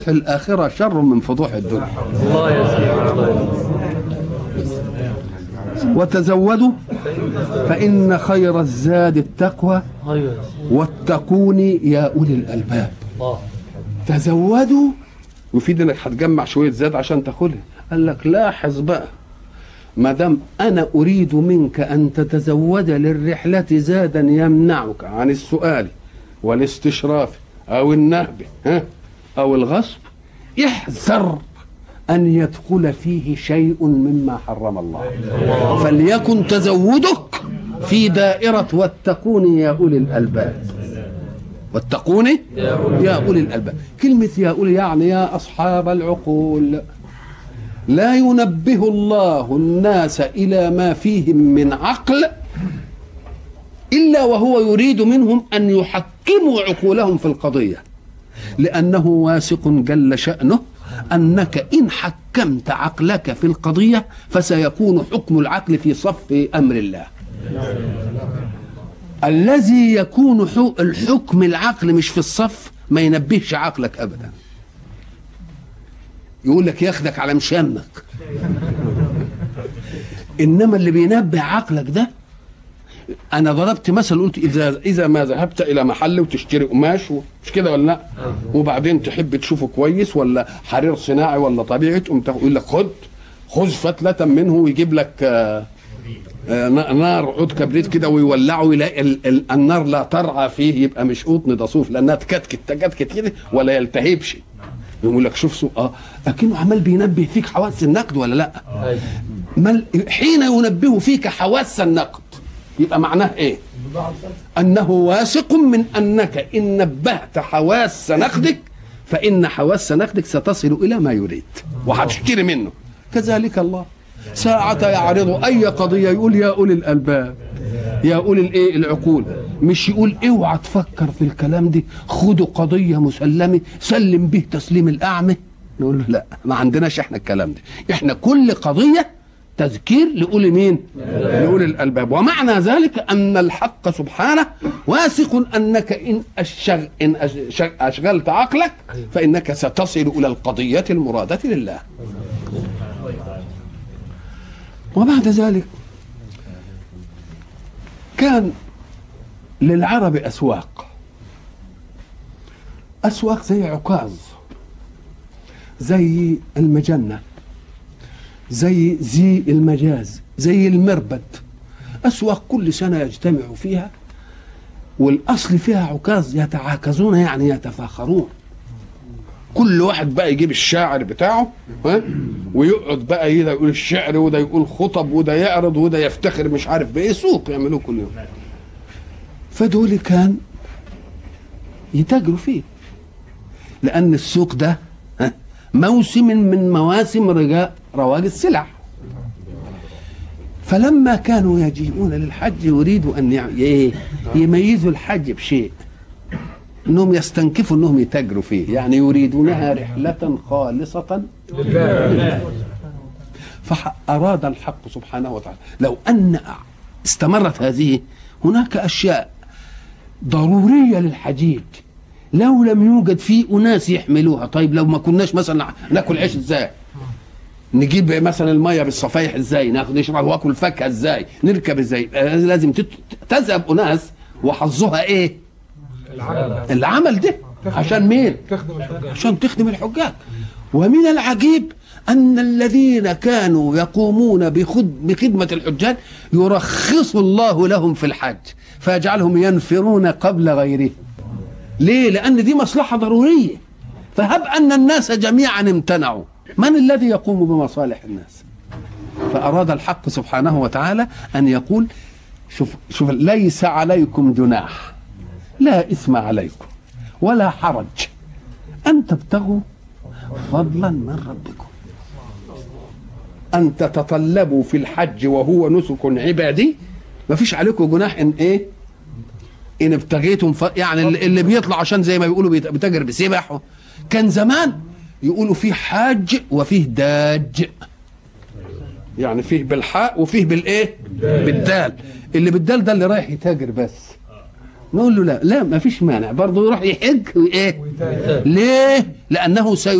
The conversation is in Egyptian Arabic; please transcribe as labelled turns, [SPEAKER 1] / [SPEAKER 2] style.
[SPEAKER 1] الآخرة شر من فضوح الدنيا
[SPEAKER 2] الله يا سيدي الله
[SPEAKER 1] وتزودوا فإن خير الزاد التقوى
[SPEAKER 2] ايوه
[SPEAKER 1] واتقون يا أولي الألباب
[SPEAKER 2] الله
[SPEAKER 1] تزودوا يفيد انك هتجمع شويه زاد عشان تاخدها قال لك لاحظ بقى ما دام انا اريد منك ان تتزود للرحله زادا يمنعك عن السؤال والاستشراف او النهب ها او الغصب احذر ان يدخل فيه شيء مما حرم الله فليكن تزودك في دائره واتقون يا اولي الالباب واتقوني يا أولي الألباب كلمة يا أولي يعني يا أصحاب العقول لا ينبه الله الناس إلى ما فيهم من عقل إلا وهو يريد منهم أن يحكموا عقولهم في القضية لأنه واثق جل شأنه أنك إن حكمت عقلك في القضية فسيكون حكم العقل في صف أمر الله الذي يكون حو- الحكم العقل مش في الصف ما ينبهش عقلك ابدا يقول لك ياخدك على مشانك انما اللي بينبه عقلك ده انا ضربت مثل قلت اذا اذا ما ذهبت الى محل وتشتري قماش و- مش كده ولا لا وبعدين تحب تشوفه كويس ولا حرير صناعي ولا طبيعي تقوم تاخد- يقول لك خد خذ فتله منه ويجيب لك آه آه، ن- نار عود كبريت كده ويولعه يلاقي ال- ال- النار لا ترعى فيه يبقى مش قطن ده صوف لانها تكتكت تكتكت كده ولا يلتهبش يقول لك شوف سوء اه اكنه عمال بينبه فيك حواس النقد ولا لا
[SPEAKER 2] ايوه
[SPEAKER 1] مل حين ينبه فيك حواس النقد يبقى معناه ايه انه واثق من انك ان نبهت حواس نقدك فان حواس نقدك ستصل الى ما يريد وهتشتري منه كذلك الله ساعة يعرض أي قضية يقول يا أولي الألباب يا أولي الإيه العقول مش يقول اوعى تفكر في الكلام دي خدوا قضية مسلمة سلم به تسليم الأعمى نقول له لا ما عندناش احنا الكلام ده احنا كل قضية تذكير لأولي مين لأولي الألباب ومعنى ذلك أن الحق سبحانه واثق أنك إن, أشغ إن أشغ أشغلت عقلك فإنك ستصل إلى القضية المرادة لله وبعد ذلك كان للعرب أسواق أسواق زي عكاظ زي المجنة زي زي المجاز زي المربد أسواق كل سنة يجتمعوا فيها والأصل فيها عكاظ يتعاكزون يعني يتفاخرون كل واحد بقى يجيب الشاعر بتاعه ها ويقعد بقى ده يقول الشعر وده يقول خطب وده يعرض وده يفتخر مش عارف بايه سوق يعملوه كل يوم فدول كان يتاجروا فيه لان السوق ده ها، موسم من مواسم رجاء رواج السلع فلما كانوا يجيئون للحج يريدوا ان يع- ايه يميزوا الحج بشيء انهم يستنكفوا انهم يتاجروا فيه يعني يريدونها رحله خالصه فأراد الحق سبحانه وتعالى لو أن استمرت هذه هناك أشياء ضرورية للحجيج لو لم يوجد في أناس يحملوها طيب لو ما كناش مثلا ناكل عيش ازاي نجيب مثلا المية بالصفايح ازاي ناخد نشرب واكل فاكهة ازاي نركب ازاي آه، لازم تت- تذهب أناس وحظها ايه العمل ده عشان مين عشان تخدم الحجاج ومن العجيب أن الذين كانوا يقومون بخد بخدمة الحجاج يرخص الله لهم في الحج فيجعلهم ينفرون قبل غيرهم ليه؟ لأن دي مصلحة ضرورية فهب أن الناس جميعا امتنعوا من الذي يقوم بمصالح الناس فأراد الحق سبحانه وتعالى أن يقول شوف شوف ليس عليكم جناح لا إثم عليكم ولا حرج أن تبتغوا فضلا من ربكم أن تتطلبوا في الحج وهو نسك عبادي ما فيش عليكم جناح إن إيه إن ابتغيتم ف... يعني اللي اللي بيطلع عشان زي ما بيقولوا بيت- بيتاجر بسبح كان زمان يقولوا فيه حاج وفيه داج يعني فيه بالحاء وفيه بالايه بالدال اللي بالدال ده اللي رايح يتاجر بس نقول له لا لا ما فيش مانع برضه يروح يحج وايه ليه لانه سي